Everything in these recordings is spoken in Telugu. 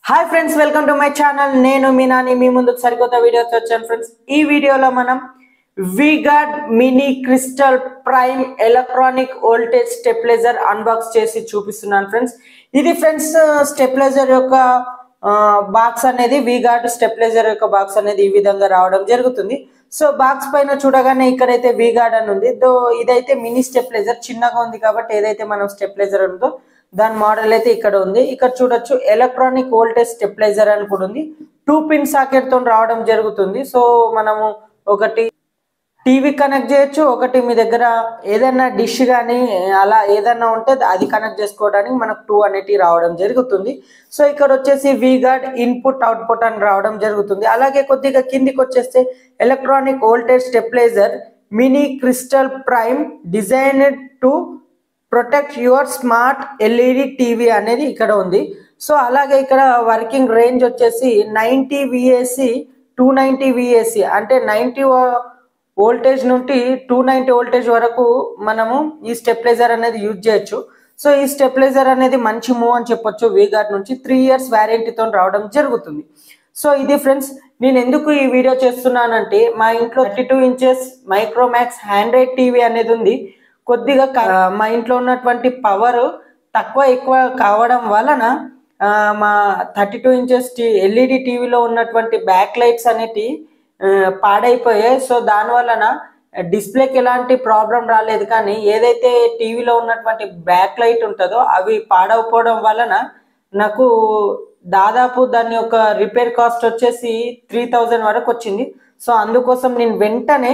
hi friends welcome to my channel నేను మీ నాని మీ ముందుకు సరికొత్త వీడియోతో వచ్చాను ఫ్రెండ్స్ ఈ వీడియోలో మనం V-Guard mini crystal prime electronic voltage stabiliser unbox చేసి చూపిస్తున్నాను ఫ్రెండ్స్ ఇది ఫ్రెండ్స్ స్టెప్లైజర్ యొక్క బాక్స్ అనేది విగార్డ్ స్టెప్లైజర్ యొక్క బాక్స్ అనేది ఈ విధంగా రావడం జరుగుతుంది సో బాక్స్ పైన చూడగానే ఇక్కడైతే విగార్డ్ అని ఉంది దో ఇదైతే మినీ స్టెప్లైజర్ చిన్నగా ఉంది కాబట్టి ఏదైతే మనం స్టెప్లైజర్ ఉందో దాని మోడల్ అయితే ఇక్కడ ఉంది ఇక్కడ చూడొచ్చు ఎలక్ట్రానిక్ వోల్టేజ్ స్టెప్లైజర్ అని కూడా ఉంది టూ పిన్ సాకెట్ తో రావడం జరుగుతుంది సో మనము ఒకటి టీవీ కనెక్ట్ చేయొచ్చు ఒకటి మీ దగ్గర ఏదైనా డిష్ కానీ అలా ఏదైనా ఉంటే అది కనెక్ట్ చేసుకోవడానికి మనకు టూ అనేటివి రావడం జరుగుతుంది సో ఇక్కడ వచ్చేసి వీగార్డ్ ఇన్పుట్ అవుట్పుట్ అని రావడం జరుగుతుంది అలాగే కొద్దిగా కిందికి వచ్చేస్తే electronic voltage stabiliser mini crystal prime designed to protect your smart LED TV అనేది ఇక్కడ ఉంది సో అలాగే ఇక్కడ వర్కింగ్ రేంజ్ వచ్చేసి ninety VAC two ninety VAC అంటే నైంటీ వోల్టేజ్ నుండి టూ నైంటీ వోల్టేజ్ వరకు మనము ఈ స్టెప్లైజర్ అనేది యూజ్ చేయొచ్చు సో ఈ స్టెప్లైజర్ అనేది మంచి మూవ్ అని చెప్పొచ్చు వీగార్డ్ నుంచి త్రీ ఇయర్స్ వ్యారంటీతో రావడం జరుగుతుంది సో ఇది ఫ్రెండ్స్ నేను ఎందుకు ఈ వీడియో చేస్తున్నానంటే మా ఇంట్లో thirty two inches Micromax android TV అనేది ఉంది కొద్దిగా క- మా ఇంట్లో ఉన్నటువంటి పవర్ తక్కువ ఎక్కువ కావడం వలన ఆ, మా థర్టీ టూ ఇంచెస్ టీ ఎల్ఈడి టీవీలో ఉన్నటువంటి బ్యాక్ లైట్స్ అనేటి ఆ, పాడైపోయాయి సో దాని వలన డిస్ప్లేకి ఎలాంటి ప్రాబ్లం రాలేదు కానీ ఏదైతే టీవీలో ఉన్నటువంటి బ్యాక్ లైట్ ఉంటుందో అవి పాడైపోవడం వలన నాకు దాదాపు దాని యొక్క రిపేర్ కాస్ట్ వచ్చేసి త్రీ థౌజండ్ వరకు వచ్చింది సో అందుకోసం నేను వెంటనే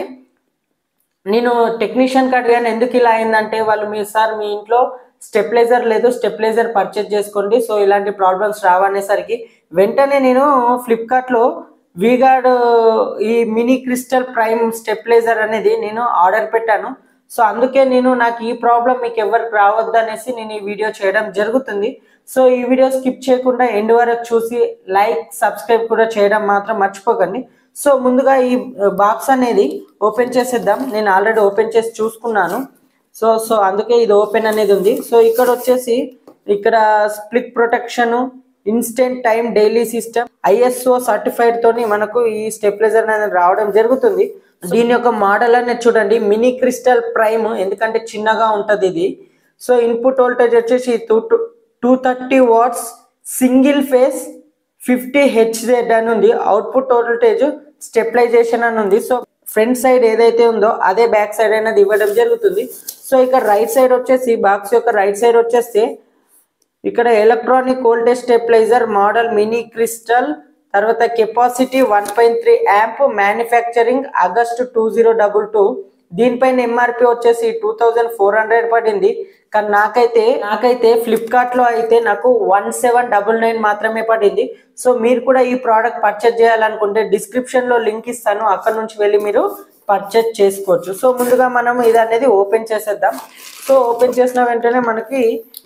నేను టెక్నీషియన్ కి అడిగాను ఎందుకు ఇలా అయిందంటే వాళ్ళు మీ సార్ మీ ఇంట్లో స్టెప్లైజర్ లేదు స్టెప్లైజర్ పర్చేజ్ చేసుకోండి సో ఇలాంటి ప్రాబ్లమ్స్ రావనేసరికి వెంటనే నేను ఫ్లిప్కార్ట్ లో వీగార్డ్ ఈ మినీ క్రిస్టల్ ప్రైమ్ స్టెప్లైజర్ అనేది నేను ఆర్డర్ పెట్టాను సో అందుకే నేను నాకు ఈ ప్రాబ్లం మీకు ఎవరికి రావద్దు అనేసి నేను ఈ వీడియో చేయడం జరుగుతుంది సో ఈ వీడియో స్కిప్ చేయకుండా ఎండ్ వరకు చూసి లైక్ సబ్స్క్రైబ్ కూడా చేయడం మాత్రం మర్చిపోకండి సో ముందుగా ఈ బాక్స్ అనేది ఓపెన్ చేసేద్దాం నేను ఆల్రెడీ ఓపెన్ చేసి చూసుకున్నాను సో సో అందుకే ఇది ఓపెన్ అనేది ఉంది సో ఇక్కడ వచ్చేసి ఇక్కడ split protection instant time delay system ISO certified తోని మనకు ఈ స్టెప్లైజర్ అనేది రావడం జరుగుతుంది దీని యొక్క మోడల్ అనేది చూడండి మినీ క్రిస్టల్ ప్రైమ్ ఎందుకంటే చిన్నగా ఉంటది ఇది సో ఇన్పుట్ వోల్టేజ్ వచ్చేసి two two thirty watts single phase fifty Hz అని ఉంది అవుట్పుట్ వోల్టేజ్ స్టెప్లైజేషన్ అని ఉంది సో ఫ్రంట్ సైడ్ ఏదైతే ఉందో అదే బ్యాక్ సైడ్ అనేది ఇవ్వడం జరుగుతుంది సో ఇక్కడ రైట్ సైడ్ వచ్చేసి బాక్స్ యొక్క రైట్ సైడ్ వచ్చేస్తే ఇక్కడ electronic voltage stabiliser model mini crystal తర్వాత capacity one point three amp manufacturing August two zero double two దీనిపైన ఎంఆర్పి వచ్చేసి టూ థౌజండ్ ఫోర్ హండ్రెడ్ పడింది కానీ నాకైతే నాకైతే ఫ్లిప్కార్ట్ లో అయితే నాకు వన్ సెవెన్ డబుల్ నైన్ మాత్రమే పడింది సో మీరు కూడా ఈ ప్రోడక్ట్ పర్చేజ్ చేయాలనుకుంటే డిస్క్రిప్షన్ లో లింక్ ఇస్తాను అక్కడ నుంచి వెళ్ళి మీరు పర్చేజ్ చేసుకోవచ్చు సో ముందుగా మనం ఇది అనేది ఓపెన్ చేసేద్దాం సో ఓపెన్ చేసిన వెంటనే మనకి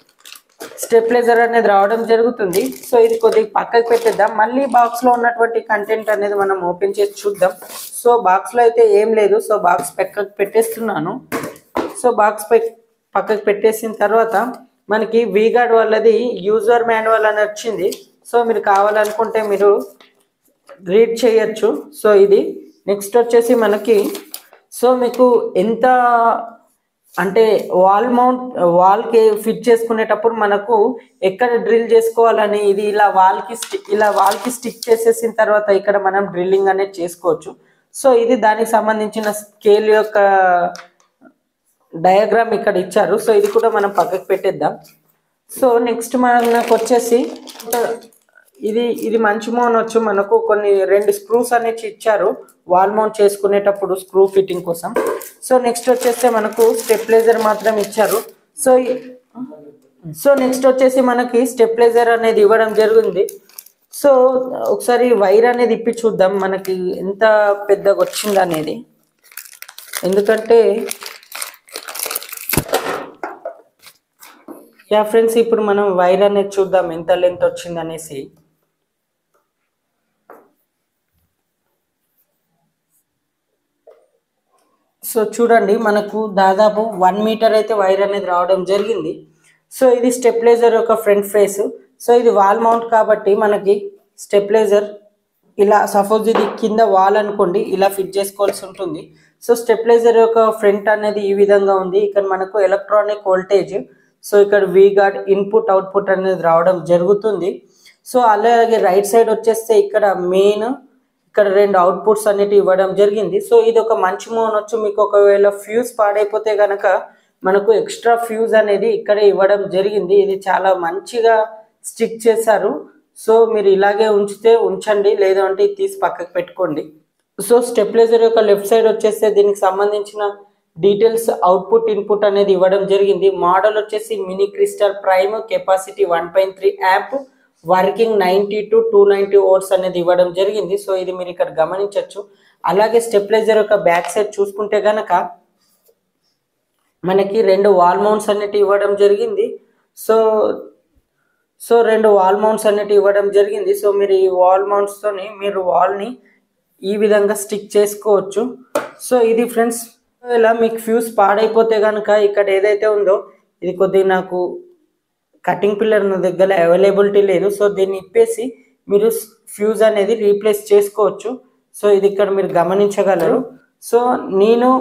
స్టెప్లైజర్ అనేది రావడం జరుగుతుంది సో ఇది కొద్దిగా పక్కకి పెట్టేద్దాం మళ్ళీ బాక్స్ లో ఉన్నటువంటి కంటెంట్ అనేది మనం ఓపెన్ చేసి చూద్దాం సో బాక్స్ లో అయితే ఏం లేదు సో బాక్స్ పక్కకి పెట్టేస్తున్నాను సో బాక్స్ పై పక్కకి పెట్టేసిన తర్వాత మనకి వీగార్డ్ వాళ్ళది యూజర్ మాన్యువల్ అని వచ్చింది సో మీరు కావాలనుకుంటే మీరు రీడ్ చేయొచ్చు సో ఇది నెక్స్ట్ వచ్చేసి మనకి సో మీకు ఎంత అంటే వాల్ మౌంట్ వాల్కి ఫిట్ చేసుకునేటప్పుడు మనకు ఎక్కడ డ్రిల్ చేసుకోవాలని ఇది ఇలా వాల్కి స్టిక్ ఇలా వాల్కి స్టిక్ చేసేసిన తర్వాత ఇక్కడ మనం డ్రిల్లింగ్ అనేది చేసుకోవచ్చు సో ఇది దానికి సంబంధించిన స్కేల్ యొక్క డయాగ్రామ్ ఇక్కడ ఇచ్చారు సో ఇది కూడా మనం పక్కకు పెట్టేద్దాం సో నెక్స్ట్ మనకు వచ్చేసి ఇది ఇది మంచి మౌన్ వచ్చు మనకు కొన్ని రెండు స్క్రూస్ అనేవి ఇచ్చారు వాల్ మౌంట్ చేసుకునేటప్పుడు స్క్రూ ఫిట్టింగ్ కోసం సో నెక్స్ట్ వచ్చేస్తే మనకు స్టెప్లైజర్ మాత్రం ఇచ్చారు సో ఈ- సో నెక్స్ట్ వచ్చేసి మనకి స్టెప్లైజర్ అనేది ఇవ్వడం జరిగింది సో ఒకసారి వైర్ అనేది ఇప్పి చూద్దాం మనకి ఎంత పెద్దగా వచ్చింది అనేది ఎందుకంటే యా ఫ్రెండ్స్ ఇప్పుడు మనం వైర్ అనేది చూద్దాం ఎంత లెంత్ వచ్చింది అనేసి సో చూడండి మనకు దాదాపు వన్ మీటర్ అయితే వైర్ అనేది రావడం జరిగింది సో ఇది స్టెప్లైజర్ యొక్క ఫ్రంట్ ఫేస్ సో ఇది వాల్ మౌంట్ కాబట్టి మనకి స్టెప్లైజర్ ఇలా సపోజ్ ఇది కింద వాల్ అనుకోండి ఇలా ఫిట్ చేసుకోవాల్సి ఉంటుంది సో స్టెప్లైజర్ యొక్క ఫ్రంట్ అనేది ఈ విధంగా ఉంది ఇక్కడ మనకు ఎలక్ట్రానిక్ వోల్టేజ్ సో ఇక్కడ వీగార్డ్ ఇన్పుట్ అవుట్పుట్ అనేది రావడం జరుగుతుంది సో అలాగే రైట్ సైడ్ వచ్చేస్తే ఇక్కడ మెయిన్ ఇక్కడ రెండు అవుట్పుట్స్ అనేవి ఇవ్వడం జరిగింది సో ఇది ఒక మంచి మోన్ వచ్చి మీకు ఒకవేళ ఫ్యూజ్ పాడైపోతే గనక మనకు ఎక్స్ట్రా ఫ్యూజ్ అనేది ఇక్కడే ఇవ్వడం జరిగింది ఇది చాలా మంచిగా స్టిక్ చేశారు సో మీరు ఇలాగే ఉంచితే ఉంచండి లేదు అంటే ఇది తీసి పక్కకు పెట్టుకోండి సో స్టెప్లైజర్ యొక్క లెఫ్ట్ సైడ్ వచ్చేస్తే దీనికి సంబంధించిన డీటెయిల్స్ అవుట్పుట్ ఇన్పుట్ అనేది ఇవ్వడం జరిగింది మోడల్ వచ్చేసి mini crystal prime capacity one point three amp working ninety to two ninety volts అనేది ఇవ్వడం జరిగింది సో ఇది మీరు ఇక్కడ గమనించవచ్చు అలాగే స్టెప్లైజర్ యొక్క బ్యాక్ సైడ్ చూసుకుంటే గనక మనకి రెండు వాల్ మౌంట్స్ అనేవి ఇవ్వడం జరిగింది సో సో రెండు వాల్ మౌంట్స్ అనేవి ఇవ్వడం జరిగింది సో మీరు ఈ వాల్ మౌంట్స్తోని మీరు వాల్ని ఈ విధంగా స్టిక్ చేసుకోవచ్చు సో ఇది ఫ్రెండ్స్ ఇలా మీకు ఫ్యూజ్ పాడైపోతే కనుక ఇక్కడ ఏదైతే ఉందో ఇది కొద్దిగా నాకు కటింగ్ పిల్లర్ నా దగ్గర అవైలబిలిటీ లేదు సో దీన్ని ఇప్పేసి మీరు ఫ్యూజ్ అనేది రీప్లేస్ చేసుకోవచ్చు సో ఇది ఇక్కడ మీరు గమనించగలరు సో నేను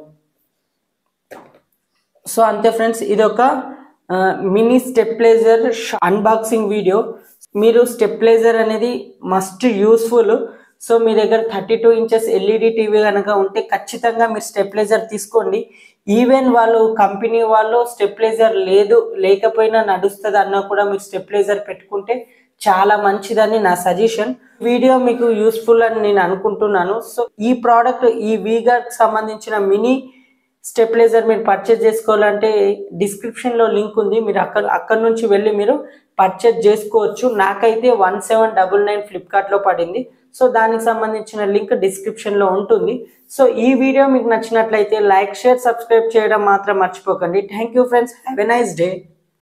సో అంతే ఫ్రెండ్స్ ఇది ఒక మినీ స్టెప్లైజర్ అన్బాక్సింగ్ వీడియో మీరు స్టెప్లైజర్ అనేది మస్ట్ యూస్ఫుల్ సో మీ దగ్గర thirty two inches LED TV కనుక ఉంటే ఖచ్చితంగా మీరు స్టెప్లైజర్ తీసుకోండి ఈవెన్ వాళ్ళు కంపెనీ వాళ్ళు స్టెప్లైజర్ లేదు లేకపోయినా నడుస్తుంది అన్నా కూడా మీరు స్టెప్లైజర్ పెట్టుకుంటే చాలా మంచిదని నా సజెషన్ వీడియో మీకు యూస్ఫుల్ అని నేను అనుకుంటున్నాను సో ఈ ప్రోడక్ట్ ఈ వీగార్కి సంబంధించిన మినీ స్టెప్లైజర్ మీరు పర్చేజ్ చేసుకోవాలంటే డిస్క్రిప్షన్లో లింక్ ఉంది మీరు అక్కడ అక్కడ నుంచి వెళ్ళి మీరు పర్చేజ్ చేసుకోవచ్చు నాకైతే వన్ సెవెన్ డబుల్ నైన్ ఫ్లిప్కార్ట్లో పడింది సో దానికి సంబంధించిన లింక్ డిస్క్రిప్షన్లో ఉంటుంది సో ఈ వీడియో మీకు నచ్చినట్లయితే లైక్ షేర్ సబ్స్క్రైబ్ చేయడం మాత్రం మర్చిపోకండి thank you friends have a nice day